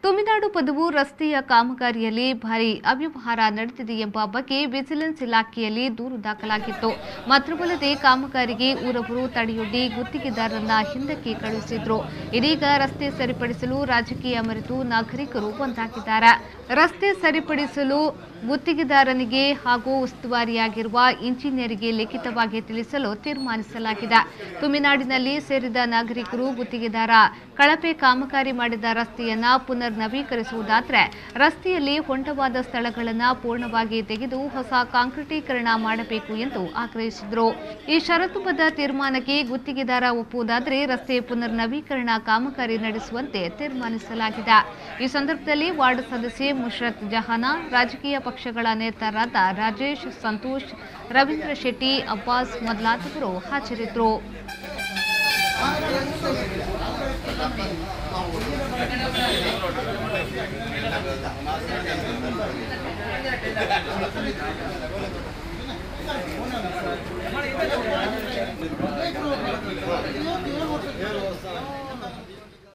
ತುಮಿನಾಡು ಪದವು ರಸ್ತೆಯ ಕಾಮಗಾರಿಯಲ್ಲಿ ಭಾರಿ ಅವ್ಯವಹಾರ ನಡೆದಿದೆ ಎಂಬ ಬಗ್ಗೆ ವಿಜಿಲೆನ್ಸ್ ಇಲಾಖೆಯಲ್ಲಿ ದೂರು ದಾಖಲಾಗಿತ್ತು ಮಾತ್ರವಲ್ಲದೆ ಕಾಮಗಾರಿಗೆ ಊರವರು ತಡೆಯೊಡ್ಡಿ ಗುತ್ತಿಗೆದಾರರನ್ನ ಹಿಂದಕ್ಕೆ ಕಳುಹಿಸಿದ್ರು ಇದೀಗ ರಸ್ತೆ ಸರಿಪಡಿಸಲು ರಾಜಕೀಯ ಮರೆತು ನಾಗರಿಕರು ಒಂದಾಗಿದ್ದಾರೆ ರಸ್ತೆ ಸರಿಪಡಿಸಲು ಗುತ್ತಿಗೆದಾರನಿಗೆ ಹಾಗೂ ಉಸ್ತುವಾರಿಯಾಗಿರುವ ಇಂಜಿನಿಯರಿಗೆ ಲಿಖಿತವಾಗಿ ತಿಳಿಸಲು ತೀರ್ಮಾನಿಸಲಾಗಿದೆ ತುಮಿನಾಡಿನಲ್ಲಿ ಸೇರಿದ ನಾಗರಿಕರು ಗುತ್ತಿಗೆದಾರ ಕಳಪೆ ಕಾಮಗಾರಿ ಮಾಡಿದ ರಸ್ತೆಯನ್ನ ಪುನರ್ ನವೀಕರಿಸುವುದಾದರೆ ರಸ್ತೆಯಲ್ಲಿ ಹೊಂಡವಾದ ಸ್ಥಳಗಳನ್ನು ಪೂರ್ಣವಾಗಿ ತೆಗೆದು ಹೊಸ ಕಾಂಕ್ರೀಟೀಕರಣ ಮಾಡಬೇಕು ಎಂದು ಆಗ್ರಹಿಸಿದರು ಈ ಷರತ್ತುಬದ್ಧ ತೀರ್ಮಾನಕ್ಕೆ ಗುತ್ತಿಗೆದಾರ ಒಪ್ಪುವುದಾದರೆ ರಸ್ತೆ ಪುನರ್ ನವೀಕರಣ ಕಾಮಗಾರಿ ನಡೆಸುವಂತೆ ತೀರ್ಮಾನಿಸಲಾಗಿದೆ ಈ ಸಂದರ್ಭದಲ್ಲಿ ವಾರ್ಡ್ ಸದಸ್ಯೆ ಮುಷ್ರತ್ ಜಹಾನ ರಾಜಕೀಯ ಪಕ್ಷಗಳ ನೇತಾರರಾದ ರಾಜೇಶ್ ಸಂತೋಷ್ ರವೀಂದ್ರ ಶೆಟ್ಟಿ ಅಬ್ಬಾಸ್ ಮೊದಲಾದವರು ಹಾಜರಿದ್ದರು